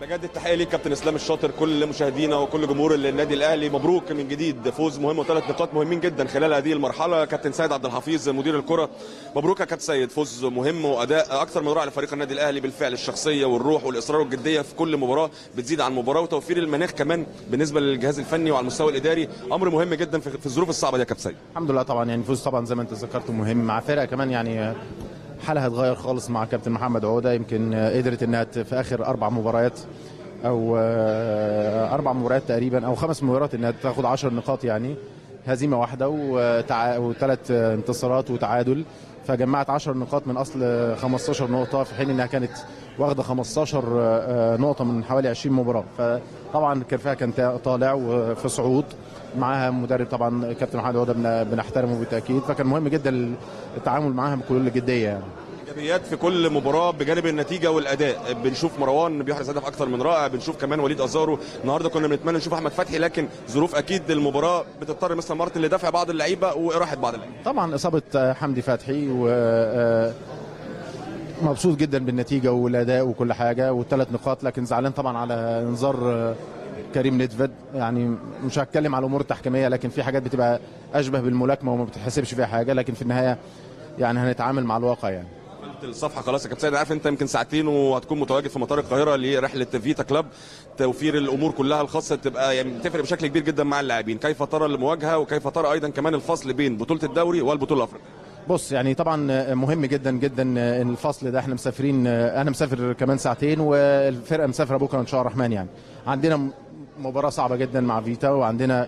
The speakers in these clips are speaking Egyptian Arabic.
بجد التحيه ليك كابتن اسلام الشاطر كل مشاهدينا وكل جمهور النادي الاهلي مبروك من جديد فوز مهم وثلاث نقاط مهمين جدا خلال هذه المرحله كابتن سيد عبد الحفيظ مدير الكره مبروك يا كابتن سيد فوز مهم واداء اكثر من رائع لفريق النادي الاهلي بالفعل الشخصيه والروح والاصرار والجديه في كل مباراه بتزيد عن مباراه وتوفير المناخ كمان بالنسبه للجهاز الفني وعلى المستوى الاداري امر مهم جدا في في الظروف الصعبه دي يا كابتن سيد الحمد لله طبعا يعني فوز طبعا زي ما انت ذكرت مهم مع فرقه كمان يعني حالها اتغير خالص مع كابتن محمد عوده يمكن قدرت انها ت- في اخر اربع مباريات او آه، اربع مباريات تقريبا او خمس مباريات انها تاخد 10 نقاط يعني هزيمه واحده وتع... وثلاث انتصارات وتعادل فجمعت 10 نقاط من اصل 15 نقطه في حين انها كانت واخده 15 آه، نقطه من حوالي 20 مباراه فطبعا كرفها كان تا- طالع وفي صعود معاها مدرب طبعا كابتن محمد عوده بن- بنحترمه بالتاكيد فكان مهم جدا التعامل معاها بكل جديه يعني ايجابيات في كل مباراه بجانب النتيجه والاداء بنشوف مروان بيحرز هدف اكثر من رائع بنشوف كمان وليد ازارو النهارده كنا بنتمنى نشوف احمد فتحي لكن ظروف اكيد المباراه بتضطر مثلا مارتن لدفع بعض اللعيبه واراحه بعض اللعيبه طبعا اصابه حمدي فتحي و آه، مبسوط جدا بالنتيجه والاداء وكل حاجه والثلاث نقاط لكن زعلان طبعا على انذار آه، كريم ندفد يعني مش هتكلم على الامور التحكيميه لكن في حاجات بتبقى اشبه بالملاكمه وما بتتحسبش فيها حاجه لكن في النهايه يعني هنتعامل مع الواقع يعني قفلت الصفحه خلاص يا كابتن سيد عارف انت يمكن ساعتين وهتكون متواجد في مطار القاهره لرحله فيتا كلاب توفير الامور كلها الخاصه تبقى يعني تفرق بشكل كبير جدا مع اللاعبين كيف ترى المواجهه وكيف ترى ايضا كمان الفصل بين بطوله الدوري والبطوله الافريقيه بص يعني طبعا مهم جدا جدا الفصل ده احنا مسافرين انا مسافر كمان ساعتين والفرقه مسافره بكره ان شاء الله الرحمن يعني عندنا مباراه صعبه جدا مع فيتا وعندنا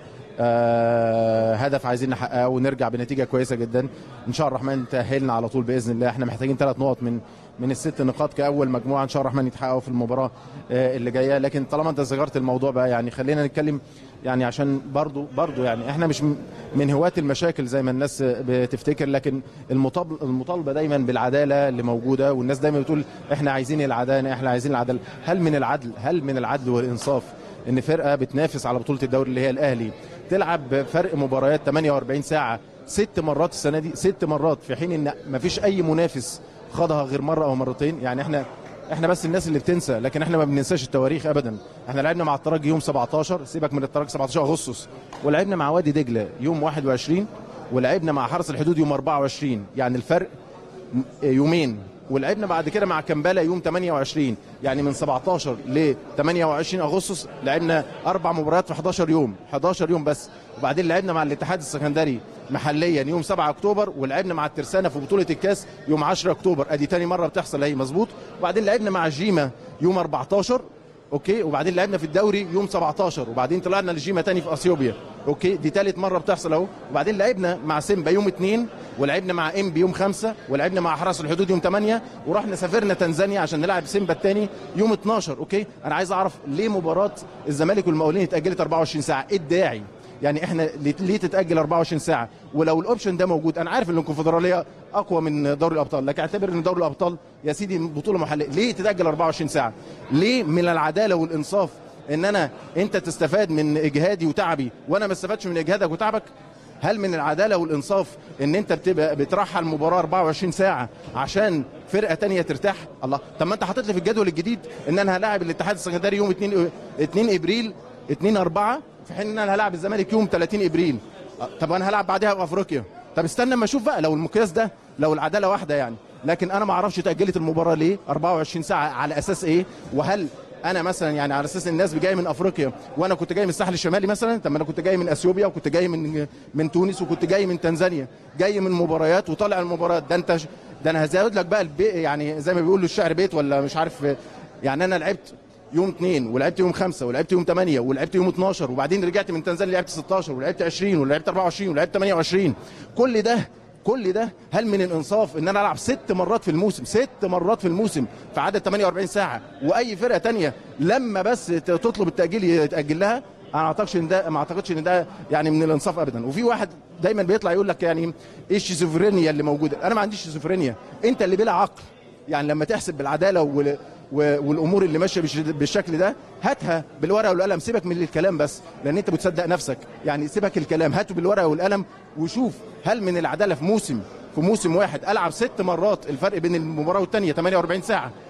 آه هدف عايزين نحققه ونرجع بنتيجه كويسه جدا ان شاء الله الرحمن تاهلنا على طول باذن الله احنا محتاجين ثلاث نقط من من الست نقاط كاول مجموعه ان شاء الله الرحمن يتحققوا في المباراه آه اللي جايه لكن طالما انت ذكرت الموضوع بقى يعني خلينا نتكلم يعني عشان برضو برضو يعني احنا مش م- من هواة المشاكل زي ما الناس بتفتكر لكن المطالب المطالبه دايما بالعداله اللي موجوده والناس دايما بتقول احنا عايزين العداله احنا عايزين العداله هل من العدل هل من العدل والانصاف ان فرقه بتنافس على بطوله الدوري اللي هي الاهلي تلعب فرق مباريات 48 ساعه ست مرات السنه دي ست مرات في حين ان مفيش اي منافس خاضها غير مره او مرتين يعني احنا احنا بس الناس اللي بتنسى لكن احنا ما بننساش التواريخ ابدا احنا لعبنا مع الترجي يوم 17 سيبك من الترجي 17 اغسطس ولعبنا مع وادي دجله يوم 21 ولعبنا مع حرس الحدود يوم 24 يعني الفرق م- يومين ولعبنا بعد كده مع كمبالا يوم 28 يعني من 17 ل 28 اغسطس لعبنا اربع مباريات في 11 يوم 11 يوم بس وبعدين لعبنا مع الاتحاد السكندري محليا يوم 7 اكتوبر ولعبنا مع الترسانه في بطوله الكاس يوم 10 اكتوبر ادي تاني مره بتحصل اهي مظبوط وبعدين لعبنا مع جيما يوم 14 اوكي وبعدين لعبنا في الدوري يوم 17 وبعدين طلعنا لجيما تاني في اثيوبيا اوكي دي ثالث مره بتحصل اهو وبعدين لعبنا مع سيمبا يوم 2 ولعبنا مع ام يوم 5 ولعبنا مع حرس الحدود يوم 8 ورحنا سافرنا تنزانيا عشان نلعب سيمبا الثاني يوم 12 اوكي انا عايز اعرف ليه مباراه الزمالك والمقاولين اتاجلت 24 ساعه ايه الداعي يعني احنا ليه- ليه تتاجل 24 ساعه ولو الاوبشن ده موجود انا عارف ان الكونفدراليه اقوى من دوري الابطال لكن اعتبر ان دوري الابطال يا سيدي بطوله محليه ليه تتاجل 24 ساعه ليه من العداله والانصاف ان انا انت تستفاد من اجهادي وتعبي وانا ما استفادش من اجهادك وتعبك هل من العداله والانصاف ان انت بتبقى بترحل المباراه 24 ساعه عشان فرقه تانية ترتاح الله طب ما انت حاطط لي في الجدول الجديد ان انا هلاعب الاتحاد السكندري يوم 2 2 ابريل 2 4 في حين ان انا هلاعب الزمالك يوم 30 ابريل أه، طب انا هلعب بعدها في افريقيا طب استنى اما اشوف بقى لو المقياس ده لو العداله واحده يعني لكن انا ما اعرفش تاجلت المباراه ليه 24 ساعه على اساس ايه وهل انا مثلا يعني على اساس الناس جايه من افريقيا وانا كنت جاي من الساحل الشمالي مثلا طب ما انا كنت جاي من اثيوبيا وكنت جاي من من تونس وكنت جاي من تنزانيا جاي من مباريات وطالع المباريات ده انت ش- ده انا هزود لك بقى البي يعني زي ما بيقولوا الشعر بيت ولا مش عارف يعني انا لعبت يوم 2 ولعبت يوم 5 ولعبت يوم 8 ولعبت يوم 12 وبعدين رجعت من تنزانيا لعبت 16 ولعبت 20 ولعبت 24 ولعبت 28 كل ده كل ده هل من الانصاف ان انا العب ست مرات في الموسم ست مرات في الموسم في عدد 48 ساعه واي فرقه تانية لما بس ت- تطلب التاجيل يتاجل لها انا ما اعتقدش ان ده ما اعتقدش ان ده يعني من الانصاف ابدا وفي واحد دايما بيطلع يقول لك يعني ايه الشيزوفرينيا اللي موجوده انا ما عنديش شيزوفرينيا انت اللي بلا عقل يعني لما تحسب بالعداله وال... و- والامور اللي ماشيه بالش- بالشكل ده هاتها بالورقه والقلم سيبك من الكلام بس لان انت بتصدق نفسك يعني سيبك الكلام هاته بالورقه والقلم وشوف هل من العداله في موسم في موسم واحد العب ست مرات الفرق بين المباراه والثانيه 48 ساعه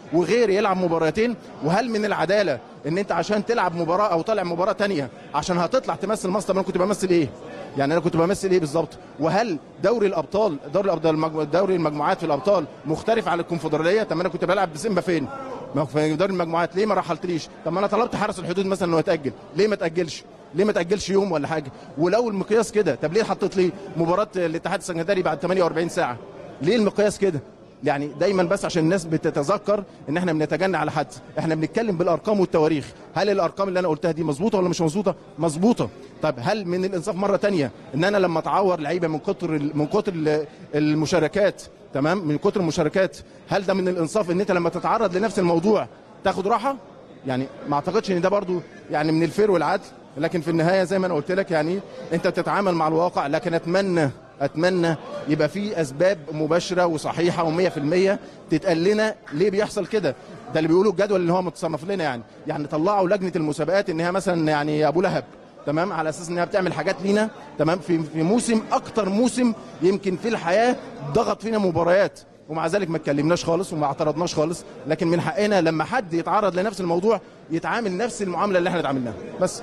وغير يلعب مباراتين وهل من العداله ان انت عشان تلعب مباراه او طالع مباراه تانية عشان هتطلع تمثل مصر طب انا كنت بمثل ايه يعني انا كنت بمثل ايه بالظبط وهل دوري الابطال دوري الابطال المجمو- دوري المجموعات في الابطال مختلف عن الكونفدراليه طب ما انا كنت بلعب بسيمبا فين ما هو في دوري المجموعات ليه ما رحلتليش طب ما انا طلبت حرس الحدود مثلا انه يتاجل ليه ما تاجلش ليه ما تاجلش يوم ولا حاجه ولو المقياس كده طب ليه حطيت لي مباراه الاتحاد السكندري بعد 48 ساعه ليه المقياس كده يعني دايما بس عشان الناس بتتذكر ان احنا بنتجنى على حد احنا بنتكلم بالارقام والتواريخ هل الارقام اللي انا قلتها دي مظبوطه ولا مش مظبوطه مظبوطه طب هل من الانصاف مره تانية ان انا لما اتعور لعيبه من كتر من كتر ال- المشاركات تمام من كتر المشاركات هل ده من الانصاف ان انت لما تتعرض لنفس الموضوع تاخد راحه يعني ما اعتقدش ان ده برضو يعني من الفير والعدل لكن في النهايه زي ما انا قلت لك يعني انت بتتعامل مع الواقع لكن اتمنى اتمنى يبقى في اسباب مباشره وصحيحه و100% تتقال لنا ليه بيحصل كده ده اللي بيقولوا الجدول اللي هو متصنف لنا يعني يعني طلعوا لجنه المسابقات انها مثلا يعني ابو لهب تمام على اساس انها بتعمل حاجات لينا تمام في في موسم اكتر موسم يمكن في الحياه ضغط فينا مباريات ومع ذلك ما اتكلمناش خالص وما اعترضناش خالص لكن من حقنا لما حد يتعرض لنفس الموضوع يتعامل نفس المعامله اللي احنا اتعاملناها بس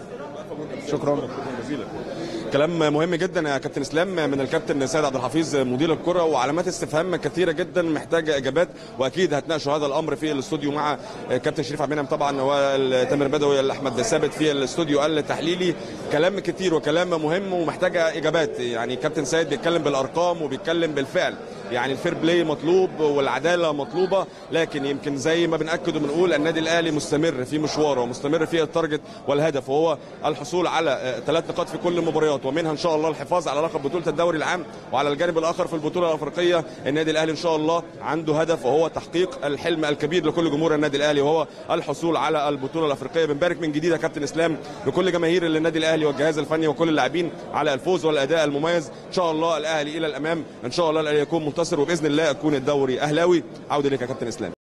شكرا جزيلا كلام مهم جدا يا كابتن اسلام من الكابتن سيد عبد الحفيظ مدير الكره وعلامات استفهام كثيره جدا محتاجه اجابات واكيد هتناقشوا هذا الامر في الاستوديو مع كابتن شريف عبد المنعم طبعا وتامر بدوي احمد ثابت في الاستوديو التحليلي كلام كتير وكلام مهم ومحتاجه اجابات يعني كابتن سيد بيتكلم بالارقام وبيتكلم بالفعل يعني الفير بلاي مطلوب والعداله مطلوبه لكن يمكن زي ما بناكد وبنقول النادي الاهلي مستمر في مشواره ومستمر في التارجت والهدف وهو الحصول على ثلاث نقاط في كل المباريات ومنها ان شاء الله الحفاظ على لقب بطوله الدوري العام وعلى الجانب الاخر في البطوله الافريقيه النادي الاهلي ان شاء الله عنده هدف وهو تحقيق الحلم الكبير لكل جمهور النادي الاهلي وهو الحصول على البطوله الافريقيه بنبارك من جديد يا كابتن اسلام لكل جماهير النادي الاهلي والجهاز الفني وكل اللاعبين على الفوز والاداء المميز ان شاء الله الاهلي الى الامام ان شاء الله الاهلي يكون منتصر وباذن الله يكون الدوري اهلاوي عوده لك يا كابتن اسلام